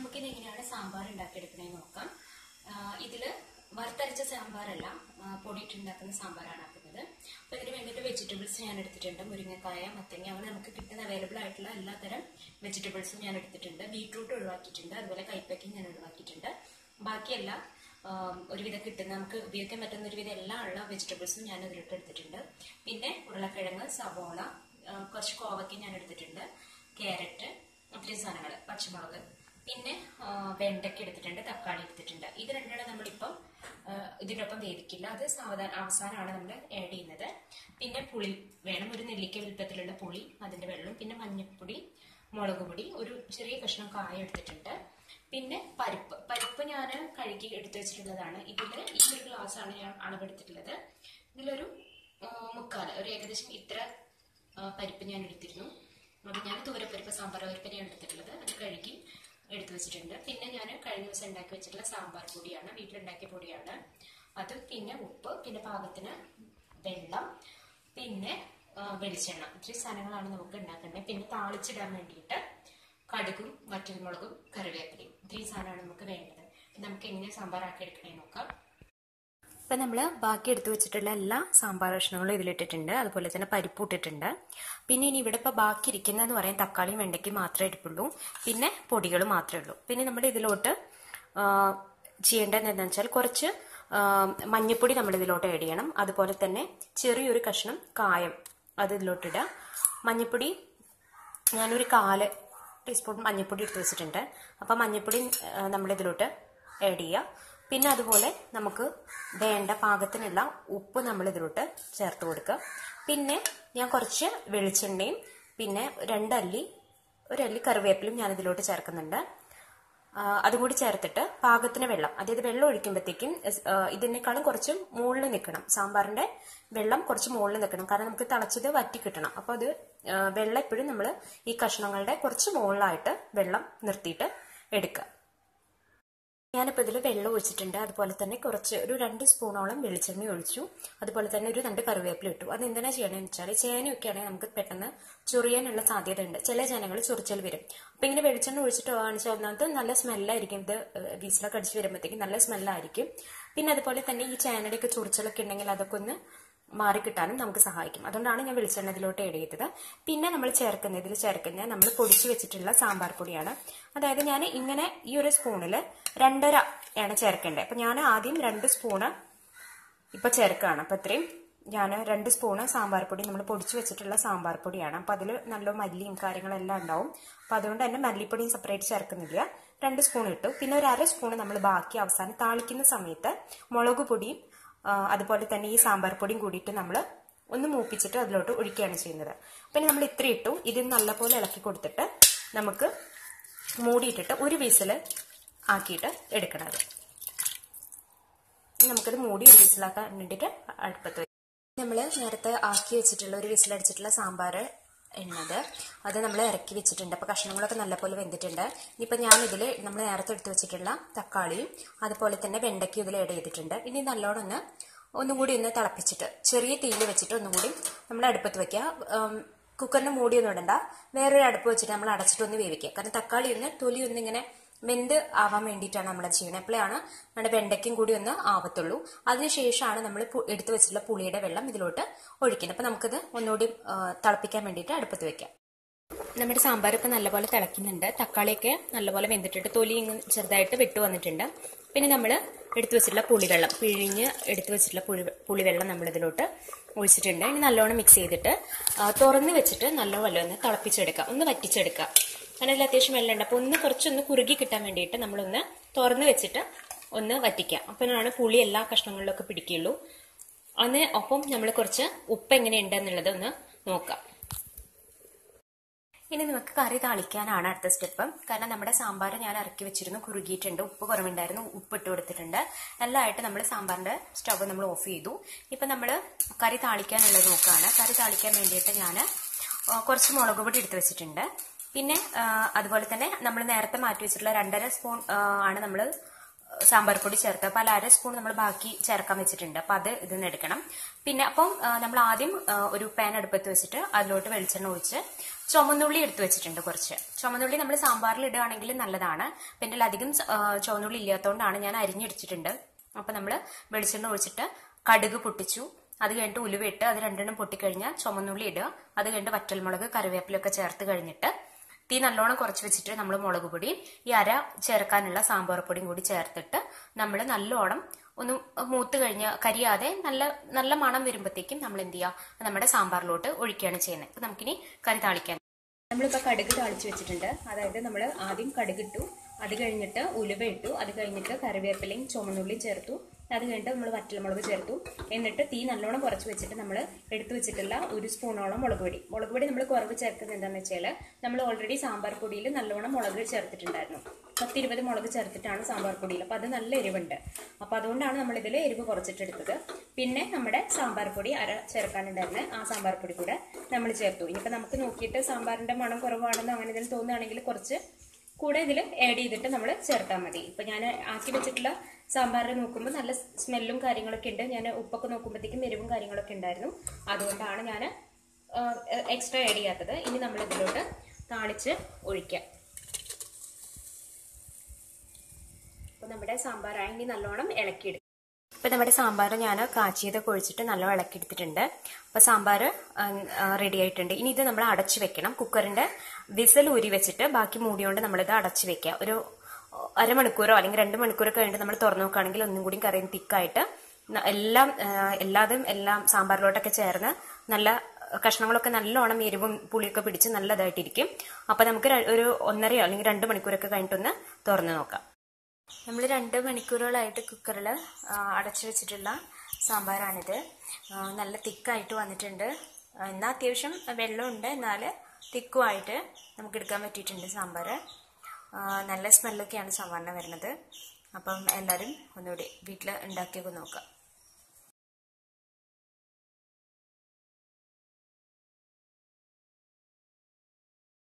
നമുക്കിത് എങ്ങനെയാണ് സാമ്പാർ ഉണ്ടാക്കിയെടുക്കണേന്ന് നോക്കാം ആ, ഇതില് വറുത്തരച്ച സാമ്പാറല്ല ആ, പൊടിയിട്ട് ഉണ്ടാക്കുന്ന സാമ്പാറാണ് ആക്കുന്നത് അപ്പൊ ഇതിന് വേണ്ടിയിട്ട് വെജിറ്റബിൾസ് ഞാൻ എടുത്തിട്ടുണ്ട് മുരിങ്ങക്കായ മത്തങ്ങ അങ്ങനെ നമുക്ക് കിട്ടുന്ന അവൈലബിൾ ആയിട്ടുള്ള എല്ലാത്തരം വെജിറ്റബിൾസും ഞാൻ എടുത്തിട്ടുണ്ട് ബീട്രൂട്ട് ഒഴിവാക്കിയിട്ടുണ്ട് അതുപോലെ കൈപ്പയ്ക്കും ഞാൻ ഒഴിവാക്കിയിട്ടുണ്ട് ബാക്കിയെല്ലാം ആം, ഒരുവിധം കിട്ടുന്ന നമുക്ക് ഉപയോഗിക്കാൻ പറ്റുന്ന ഒരുവിധം എല്ലാ ഉള്ള വെജിറ്റബിൾസും ഞാൻ അതിലിട്ട് എടുത്തിട്ടുണ്ട് പിന്നെ ഉരുളക്കിഴങ്ങ് സവോള ആ, കുറച്ച് കോവയ്ക്ക് ഞാൻ എടുത്തിട്ടുണ്ട് ക്യാരറ്റ് ഇത്രയും സാധനങ്ങൾ പച്ചമുളക് പിന്നെ ആ, വെണ്ടയ്ക്ക എടുത്തിട്ടുണ്ട് തക്കാളി എടുത്തിട്ടുണ്ട് ഇത് രണ്ടെണ്ണം നമ്മളിപ്പം ആ, ഇതിനൊപ്പം വേവിക്കില്ല അത് സാവധാന അവസാനമാണ് നമ്മൾ ആഡ് ചെയ്യുന്നത് പിന്നെ പുളി വേണം ഒരു നെല്ലിക്ക വലുപ്പത്തിലുള്ള പുളി അതിന്റെ വെള്ളം പിന്നെ മഞ്ഞൾപ്പൊടി മുളക് പൊടി ഒരു ചെറിയ കഷ്ണം കായ എടുത്തിട്ടുണ്ട് പിന്നെ പരിപ്പ് പരിപ്പ് ഞാൻ കഴുകി എടുത്തു വെച്ചിട്ടുള്ളതാണ് ഇതിൽ ഈ ഒരു ഗ്ലാസ് ആണ് ഞാൻ അളവെടുത്തിട്ടുള്ളത് ഇതിലൊരു ആ, മുക്കാല് ഒരു ഏകദേശം ഇത്ര ആ, പരിപ്പ് ഞാൻ എടുത്തിരുന്നു അത് ഞാൻ തൂരപ്പരിപ്പ് സാമ്പാർ പരിപ്പിനെയാണ് എടുത്തിട്ടുള്ളത് അത് കഴുകി എടുത്തു വെച്ചിട്ടുണ്ട് പിന്നെ ഞാൻ കഴിഞ്ഞ ദിവസം ഉണ്ടാക്കി വെച്ചിട്ടുള്ള സാമ്പാർ പൊടിയാണ് വീട്ടിലുണ്ടാക്കിയ പൊടിയാണ് അത് പിന്നെ ഉപ്പ് പിന്നെ പാകത്തിന് വെള്ളം പിന്നെ ആ, വെളിച്ചെണ്ണ ഇത്രയും സാധനങ്ങളാണ് നമുക്ക് ഉണ്ടാക്കേണ്ടത് പിന്നെ താളിച്ചിടാൻ വേണ്ടിയിട്ട് കടുകും വറ്റൽമുളകും കറിവേപ്പിലയും ഇത്രയും സാധനമാണ് നമുക്ക് വേണ്ടത് നമുക്ക് എങ്ങനെ സാമ്പാർ ആക്കി എടുക്കണേ നോക്കാം ഇപ്പം നമ്മൾ ബാക്കി എടുത്തു വെച്ചിട്ടുള്ള എല്ലാ സാമ്പാർ കഷ്ണങ്ങളും ഇതിലിട്ടിട്ടുണ്ട് അതുപോലെ തന്നെ പരിപ്പ് ഇട്ടിട്ടുണ്ട് പിന്നെ ഇനി ഇവിടെ ഇപ്പോൾ ബാക്കി ഇരിക്കുന്നതെന്ന് പറയാൻ തക്കാളിയും വെണ്ടയ്ക്കും മാത്രമേ എടുക്കുള്ളൂ പിന്നെ പൊടികൾ മാത്രമേ ഉള്ളൂ പിന്നെ നമ്മുടെ ഇതിലോട്ട് ആ, ചെയ്യേണ്ടത് എന്താണെന്ന് വെച്ചാൽ കുറച്ച് ആ, മഞ്ഞൾപ്പൊടി നമ്മൾ ഇതിലോട്ട് ആഡ് ചെയ്യണം അതുപോലെ തന്നെ ചെറിയൊരു കഷ്ണം കായം അത് ഇതിലോട്ടിടുക മഞ്ഞൾപ്പൊടി ഞാനൊരു കാല് ടീസ്പൂൺ മഞ്ഞൾപ്പൊടി എടുത്ത് വെച്ചിട്ടുണ്ട് അപ്പം മഞ്ഞൾപ്പൊടി നമ്മൾ ഇതിലോട്ട് ആഡ് ചെയ്യുക പിന്നെ അതുപോലെ നമുക്ക് വേണ്ട പാകത്തിനുള്ള ഉപ്പ് നമ്മൾ ഇതിലോട്ട് ചേർത്ത് കൊടുക്കുക പിന്നെ ഞാൻ കുറച്ച് വെളിച്ചെണ്ണയും പിന്നെ രണ്ടല്ലി ഒരല്ലി കറിവേപ്പിലും ഞാൻ ഇതിലോട്ട് ചേർക്കുന്നുണ്ട് ആ, അതും കൂടി ചേർത്തിട്ട് പാകത്തിന് വെള്ളം അതായത് വെള്ളം ഒഴിക്കുമ്പോഴത്തേക്കും ആ, ഇതിനേക്കാളും കുറച്ച് മുകളിൽ നിൽക്കണം സാമ്പാറിന്റെ വെള്ളം കുറച്ച് മുകളിൽ നിൽക്കണം കാരണം നമുക്ക് തിളച്ചത് വറ്റി കിട്ടണം അപ്പോൾ അത് ആ, വെള്ളം എപ്പോഴും നമ്മൾ ഈ കഷ്ണങ്ങളുടെ കുറച്ച് മുകളിലായിട്ട് വെള്ളം നിർത്തിയിട്ട് എടുക്കുക ഞാനിപ്പോൾ ഇതിൽ വെള്ളം ഒഴിച്ചിട്ടുണ്ട് അതുപോലെ തന്നെ കുറച്ച് ഒരു രണ്ട് സ്പൂണോളം വെളിച്ചെണ്ണ ഒഴിച്ചു അതുപോലെ തന്നെ ഒരു രണ്ട് കറിവേപ്പില ഇട്ടു അത് എന്തിനാ ചെയ്യണമെന്ന് വെച്ചാൽ ചേനയൊക്കെ ആണെങ്കിൽ നമുക്ക് പെട്ടെന്ന് ചൊറിയാനുള്ള സാധ്യത ഉണ്ട് ചില ചേനകൾ ചൊറിച്ചൽ വരും അപ്പൊ ഇങ്ങനെ വെളിച്ചെണ്ണ ഒഴിച്ചിട്ട് കാണിച്ചാൽ ഒന്നാമത് നല്ല സ്മെല്ലായിരിക്കും ഇത് വീസിലൊക്കെ അടിച്ച് വരുമ്പോഴത്തേക്കും നല്ല സ്മെല്ലായിരിക്കും പിന്നെ അതുപോലെ തന്നെ ഈ ചേനയുടെയൊക്കെ ചൊറിച്ചലൊക്കെ ഉണ്ടെങ്കിൽ അതൊക്കെ ഒന്ന് മാറിക്കിട്ടാനും നമുക്ക് സഹായിക്കും അതുകൊണ്ടാണ് ഞാൻ വെളിച്ചെണ്ണ ഇതിലോട്ട് ആഡ് ചെയ്തത് പിന്നെ നമ്മൾ ചേർക്കുന്ന ഇതിൽ ചേർക്കുന്ന നമ്മൾ പൊടിച്ചു വെച്ചിട്ടുള്ള സാമ്പാർ പൊടിയാണ് അതായത് ഞാൻ ഇങ്ങനെ ഈ ഒരു സ്പൂണിൽ രണ്ടര ആണ് ചേർക്കേണ്ടത് അപ്പൊ ഞാൻ ആദ്യം രണ്ട് സ്പൂണ് ഇപ്പൊ ചേർക്കുകയാണ് അപ്പൊ ഇത്രയും ഞാൻ രണ്ട് സ്പൂണ് സാമ്പാർ പൊടി നമ്മൾ പൊടിച്ചു വെച്ചിട്ടുള്ള സാമ്പാർ പൊടിയാണ് അപ്പൊ അതിൽ നല്ല മല്ലിയും കാര്യങ്ങളെല്ലാം ഉണ്ടാവും അപ്പൊ അതുകൊണ്ട് തന്നെ മല്ലിപ്പൊടിയും സെപ്പറേറ്റ് ചേർക്കുന്നില്ല രണ്ട് സ്പൂൺ ഇട്ടു പിന്നെ ഒരു അര സ്പൂൺ നമ്മൾ ബാക്കി അവസാനം താളിക്കുന്ന സമയത്ത് മുളക് പൊടിയും ആ, അതുപോലെ തന്നെ ഈ സാമ്പാർ പൊടിയും കൂടിയിട്ട് നമ്മൾ ഒന്ന് മൂപ്പിച്ചിട്ട് അതിലോട്ട് ഒഴിക്കുകയാണ് ചെയ്യുന്നത് പിന്നെ നമ്മൾ ഇത്ര ഇട്ടു ഇത് നല്ലപോലെ ഇളക്കി കൊടുത്തിട്ട് നമുക്ക് മൂടിയിട്ടിട്ട് ഒരു വിസിൽ ആക്കിയിട്ട് എടുക്കണത് ഇനി നമുക്കത് മൂടി ഒരു വിസിലാക്കാൻ വേണ്ടിയിട്ട് അടുപ്പത്ത് വയ്ക്കും നമ്മൾ നേരത്തെ ആക്കി വെച്ചിട്ടുള്ള ഒരു വിസിലടിച്ചിട്ടുള്ള സാമ്പാർ എണ്ണത് അത് നമ്മൾ ഇറക്കി വെച്ചിട്ടുണ്ട് അപ്പോൾ കഷ്ണങ്ങളൊക്കെ നല്ലപോലെ വെന്തിട്ടുണ്ട് ഇനിയിപ്പോൾ ഞാൻ ഇതിൽ നമ്മൾ നേരത്തെ എടുത്ത് വെച്ചിട്ടുള്ള തക്കാളിയും അതുപോലെ തന്നെ വെണ്ടയ്ക്കും ഇതിൽ ആഡ് ചെയ്തിട്ടുണ്ട് ഇനി നല്ലോണം ഒന്ന് ഒന്നും കൂടി ഒന്ന് തിളപ്പിച്ചിട്ട് ചെറിയ തീയിൽ വെച്ചിട്ട് ഒന്നും കൂടി നമ്മൾ അടുപ്പത്ത് വെക്കുക ഉം, കുക്കറിന് മൂടിയൊന്നും ഇടണ്ട വേറൊരു അടുപ്പ് വെച്ചിട്ട് നമ്മൾ അടച്ചിട്ട് ഒന്ന് വേവിക്കുക കാരണം തക്കാളി ഒന്ന് തൊലി ഒന്ന് ഇങ്ങനെ വെന്ത് ആവാൻ വേണ്ടിയിട്ടാണ് നമ്മൾ ചെയ്യുന്നത് എപ്പോഴാണ് നമ്മുടെ വെണ്ടയ്ക്കും കൂടി ഒന്ന് ആവത്തുള്ളൂ അതിനുശേഷമാണ് നമ്മൾ പു- എടുത്തു വെച്ചിട്ടുള്ള പുളിയുടെ വെള്ളം ഇതിലോട്ട് ഒഴിക്കുന്നത് അപ്പൊ നമുക്കിത് ഒന്നുകൂടി ആ, തിളപ്പിക്കാൻ വേണ്ടിയിട്ട് അടുപ്പത്ത് വെക്കാം നമ്മുടെ സാമ്പാറൊക്കെ നല്ലപോലെ തിളയ്ക്കുന്നുണ്ട് തക്കാളിയൊക്കെ നല്ലപോലെ വെന്തിട്ടിട്ട് തൊലി ഇങ്ങ് ചെറുതായിട്ട് വിട്ടു വന്നിട്ടുണ്ട് പിന്നെ നമ്മൾ എടുത്തു വെച്ചിട്ടുള്ള പുളിവെള്ളം പിഴിഞ്ഞ് എടുത്തു വെച്ചിട്ടുള്ള പുളി പുളിവെള്ളം നമ്മൾ ഇതിലോട്ട് ഒഴിച്ചിട്ടുണ്ട് ഇനി നല്ലോണം മിക്സ് ചെയ്തിട്ട് ആ, തുറന്ന് വെച്ചിട്ട് നല്ലപോലെ ഒന്ന് തിളപ്പിച്ചെടുക്കാം ഒന്ന് വറ്റിച്ചെടുക്കാം കാരണം അതിൽ അത്യാവശ്യം വെള്ളം ഉണ്ട് അപ്പൊ ഒന്ന് കുറച്ചൊന്ന് കുറുകി കിട്ടാൻ വേണ്ടിയിട്ട് നമ്മളൊന്ന് തുറന്ന് വെച്ചിട്ട് ഒന്ന് വറ്റിക്കാം അപ്പോഴാണ് പുളി എല്ലാ കഷ്ണങ്ങളിലൊക്കെ പിടിക്കുള്ളൂ അന്ന് ഒപ്പം നമ്മൾ കുറച്ച് ഉപ്പ് എങ്ങനെയുണ്ട് എന്നുള്ളത് ഒന്ന് നോക്കാം ഇനി നമുക്ക് കറി താളിക്കാനാണ് അടുത്ത സ്റ്റെപ്പ് കാരണം നമ്മുടെ സാമ്പാർ ഞാൻ ഇറക്കി വെച്ചിരുന്നു കുറുകിയിട്ടുണ്ട് ഉപ്പ് കുറവുണ്ടായിരുന്നു ഉപ്പ് ഇട്ട് കൊടുത്തിട്ടുണ്ട് എല്ലാമായിട്ട് നമ്മൾ സാമ്പാറിന്റെ സ്റ്റവ് നമ്മൾ ഓഫ് ചെയ്തു ഇപ്പൊ നമ്മൾ കറി താളിക്കാനുള്ളത് നോക്കുകയാണ് കറി താളിക്കാൻ വേണ്ടിയിട്ട് ഞാൻ കുറച്ച് മുളക് പൊടി എടുത്ത് വെച്ചിട്ടുണ്ട് പിന്നെ ആ, അതുപോലെ തന്നെ നമ്മൾ നേരത്തെ മാറ്റി വെച്ചിട്ടുള്ള രണ്ടര സ്പൂൺ ആ, ആണ് നമ്മൾ സാമ്പാർ പൊടി ചേർത്ത് അപ്പോൾ അര സ്പൂൺ നമ്മൾ ബാക്കി ചേർക്കാൻ വെച്ചിട്ടുണ്ട് അപ്പോൾ അത് ഇതിന്ന് എടുക്കണം പിന്നെ അപ്പം ആ, നമ്മൾ ആദ്യം ആ, ഒരു പാൻ അടുപ്പത്ത് വെച്ചിട്ട് അതിലോട്ട് വെളിച്ചെണ്ണ ഒഴിച്ച് ചുമന്നുള്ളി എടുത്തു വെച്ചിട്ടുണ്ട് കുറച്ച് ചുമന്നുള്ളി നമ്മൾ സാമ്പാറിൽ ഇടുകയാണെങ്കിൽ നല്ലതാണ് പിന്നെ ഇതിൽ അധികം ആ, ചുവന്നുള്ളി ഇല്ലാത്തതുകൊണ്ടാണ് ഞാൻ അരിഞ്ഞെടുത്തിട്ടുണ്ട് അപ്പം നമ്മൾ വെളിച്ചെണ്ണ ഒഴിച്ചിട്ട് കടുക് പൊട്ടിച്ചു അത് കഴിഞ്ഞിട്ട് ഉലുവയിട്ട് അത് രണ്ടെണ്ണം പൊട്ടിക്കഴിഞ്ഞാൽ ചുമന്നുള്ളി ഇടുക അത് കഴിഞ്ഞിട്ട് വറ്റൽമുളക് കറിവേപ്പിലൊക്കെ ചേർത്ത് കഴിഞ്ഞിട്ട് തീ നല്ലോണം കുറച്ച് വെച്ചിട്ട് നമ്മൾ മുളക് പൊടിയും ഈ അര ചേർക്കാനുള്ള സാമ്പാർ പൊടിയും കൂടി ചേർത്തിട്ട് നമ്മൾ നല്ലോണം ഒന്ന് മൂത്ത് കഴിഞ്ഞ് കരിയാതെ നല്ല നല്ല മണം വരുമ്പോഴത്തേക്കും നമ്മൾ എന്ത് ചെയ്യുക നമ്മുടെ സാമ്പാറിലോട്ട് ഒഴിക്കുകയാണ് ചെയ്യുന്നത് അപ്പൊ നമുക്കിനി കറി താളിക്കാൻ നമ്മളിപ്പോൾ കടുക് താളിച്ച് വെച്ചിട്ടുണ്ട് അതായത് നമ്മൾ ആദ്യം കടുക് ഇട്ടു അത് കഴിഞ്ഞിട്ട് ഉലുവ ഇട്ടു അത് കഴിഞ്ഞിട്ട് കറിവേപ്പിലയും ചുമന്നുള്ളിയും ചേർത്തു അത് കഴിഞ്ഞിട്ട് നമ്മൾ വറ്റൽമുളക് ചേർത്തു എന്നിട്ട് തീ നല്ലോണം കുറച്ച് വെച്ചിട്ട് നമ്മൾ എടുത്തു വെച്ചിട്ടുള്ള ഒരു സ്പൂണോളം മുളക് പൊടി മുളക് പൊടി നമ്മൾ കുറവ് ചേർക്കുന്നത് എന്താണെന്ന് വെച്ചാൽ നമ്മൾ ഓൾറെഡി സാമ്പാർ പൊടിയിൽ നല്ലോണം മുളക് ചേർത്തിട്ടുണ്ടായിരുന്നു പത്തിരുപത് മുളക് ചേർത്തിട്ടാണ് സാമ്പാർ പൊടിയിൽ അപ്പോൾ അത് നല്ല എരിവുണ്ട് അപ്പോൾ അതുകൊണ്ടാണ് നമ്മൾ ഇതിൽ എരിവ് കുറച്ചിട്ടെടുത്തത് പിന്നെ നമ്മുടെ സാമ്പാർ പൊടി അര ചേർക്കാനുണ്ടായിരുന്ന ആ സാമ്പാർ പൊടി കൂടെ നമ്മൾ ചേർത്തു ഇനിയിപ്പോൾ നമുക്ക് നോക്കിയിട്ട് സാമ്പാറിന്റെ മണം കുറവാണെന്ന് അങ്ങനെ ഇതിൽ തോന്നുകയാണെങ്കിൽ കുറച്ച് കൂടെ ഇതിൽ ആഡ് ചെയ്തിട്ട് നമ്മൾ ചേർത്താൽ മതി ഇപ്പൊ ഞാൻ ആക്കി വെച്ചിട്ടുള്ള സാമ്പാറിൽ നോക്കുമ്പോൾ നല്ല സ്മെല്ലും കാര്യങ്ങളൊക്കെ ഉണ്ട് ഞാൻ ഉപ്പൊക്കെ നോക്കുമ്പോഴത്തേക്കും എരിവും കാര്യങ്ങളൊക്കെ ഉണ്ടായിരുന്നു അതുകൊണ്ടാണ് ഞാൻ എക്സ്ട്രാ ആഡ് ചെയ്യാത്തത് ഇനി നമ്മൾ ഇതിലോട്ട് താളിച്ച് ഒഴിക്കാം അപ്പൊ നമ്മുടെ സാമ്പാറായി ഇനി നല്ലോണം ഇളക്കിയെടുക്കും ഇപ്പൊ നമ്മുടെ സാമ്പാർ ഞാൻ കാച്ചിയതൊക്കെ ഒഴിച്ചിട്ട് നല്ല ഇളക്കിയെടുത്തിട്ടുണ്ട് അപ്പൊ സാമ്പാർ റെഡി ആയിട്ടുണ്ട് ഇനി ഇത് നമ്മൾ അടച്ചു വെക്കണം കുക്കറിന്റെ വിസൽ ഊരി വെച്ചിട്ട് ബാക്കി മൂടിയോണ്ട് നമ്മളിത് അടച്ചു വെക്കുക ഒരു അരമണിക്കൂറോ അല്ലെങ്കിൽ രണ്ട് മണിക്കൂറൊക്കെ കഴിഞ്ഞിട്ട് നമ്മൾ തുറന്നു നോക്കുകയാണെങ്കിൽ ഒന്നും കൂടി കറിയും തിക്കായിട്ട് ന- എല്ലാം ആ, എല്ലാതും എല്ലാം സാമ്പാറിലോട്ടൊക്കെ ചേർന്ന് നല്ല കഷ്ണങ്ങളൊക്കെ നല്ലോണം എരിവും പുളിയൊക്കെ പിടിച്ച് നല്ലതായിട്ടിരിക്കും അപ്പൊ നമുക്ക് ര- ഒരു ഒന്നരയോ അല്ലെങ്കിൽ രണ്ട് മണിക്കൂറൊക്കെ കഴിഞ്ഞിട്ടൊന്ന് തുറന്നു നോക്കാം നമ്മൾ രണ്ട് മണിക്കൂറുകളായിട്ട് കുക്കറിൽ അടച്ചു വെച്ചിട്ടുള്ള സാമ്പാറാണിത് ആ, നല്ല തിക്കായിട്ട് വന്നിട്ടുണ്ട് ആ, എന്നാൽ അത്യാവശ്യം വെള്ളമുണ്ട് എന്നാൽ തിക്കുമായിട്ട് നമുക്ക് എടുക്കാൻ പറ്റിയിട്ടുണ്ട് സാമ്പാർ ആ, നല്ല സ്മെല്ലൊക്കെയാണ് സാമ്പാറിന് വരുന്നത് അപ്പം എല്ലാവരും ഒന്നുകൂടി വീട്ടിൽ ഉണ്ടാക്കിയൊക്കെ നോക്കാം